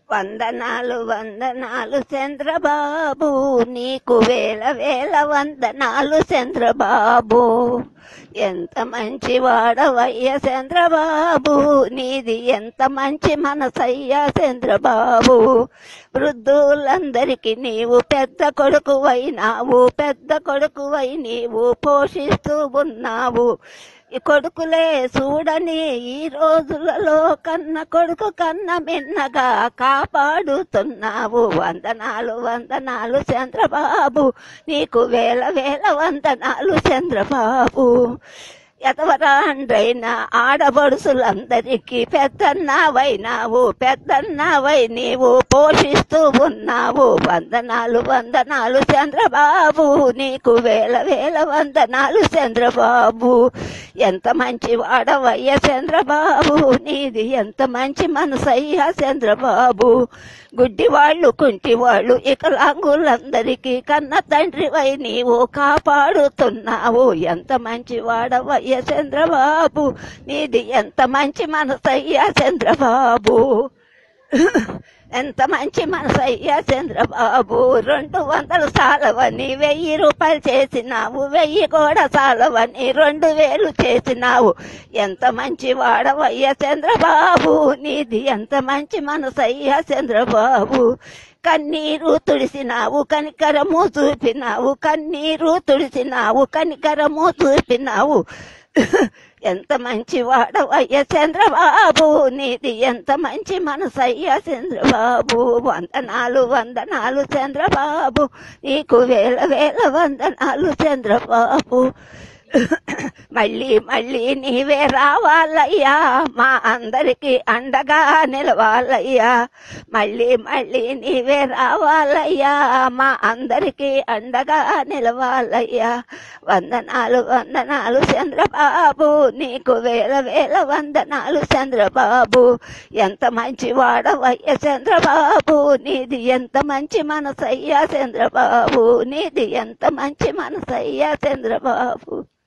వందనాలు వందనాలు చంద్రబాబు నీకు వేల వేల వందనాలు చంద్రబాబు ఎంత మంచి వాడవయ్య చంద్రబాబు నీది ఎంత మంచి మనసయ్యా చంద్రబాబు వృద్ధులందరికీ నీవు పెద్ద కొడుకువైనావు పెద్ద కొడుకువై నీవు పోషిస్తూ ఉన్నావు ఈ కొడుకులే చూడని ఈ రోజులలో కన్న కొడుకు కన్న మిన్నగా కాపాడుతున్నావు వందనాలు వందనాలు చంద్రబాబు నీకు వేల వేల వందనాలు చంద్రబాబు ఎతవరాండ్రైన ఆడబడుసులందరికీ పెద్దన్నావైనావు పెద్దన్నావై నీవు పోషిస్తూ ఉన్నావు వందనాలు వందనాలు చంద్రబాబు నీకు వేల వేల వందనాలు చంద్రబాబు ఎంత మంచి వాడవయ్య చంద్రబాబు నీది ఎంత మంచి మనసయ్యా చంద్రబాబు గుడ్డి వాళ్ళు కుంటి వాళ్ళు వికలాంగులందరికీ కన్న తండ్రివై నీవు కాపాడుతున్నావు ఎంత మంచి వాడవయ్య చంద్రబాబు నీది ఎంత మంచి మనసయ్యా చంద్రబాబు ఎంత మంచి మనసయ్యా చంద్రబాబు రెండు వందలు సాలవని వెయ్యి రూపాయలు చేసినావు వెయ్యి కూడా సాలవని రెండు వేలు చేసినావు ఎంత మంచి వాడవయ్యా చంద్రబాబు నీది ఎంత మంచి మనసయ్యా చంద్రబాబు కన్నీరు తుడిసినావు కనికరము చూపినావు కన్నీరు తుడిసినావు కనికరము చూపినావు ఎంత మంచి వాడవయ్య చంద్రబాబు నీది ఎంత మంచి మనసయ్య చంద్రబాబు వందనాలు వందనాలు చంద్రబాబు నీకు వేల వేల వందనాలు చంద్రబాబు మళ్ళీ మళ్ళీ నీవే రావాలయ్యా మా అందరికి అండగా నిలవాలయ్యా మళ్ళీ మళ్ళీ నీవే రావాలయ్యా మా అందరికి అండగా నిలవాలయ్యా వందనాలు వందనాలు చంద్రబాబు నీకు వేల వేల వందనాలు చంద్రబాబు ఎంత మంచి వాడవయ్య చంద్రబాబు నీది ఎంత మంచి మనసయ్యా చంద్రబాబు నీది ఎంత మంచి మనసయ్యా చంద్రబాబు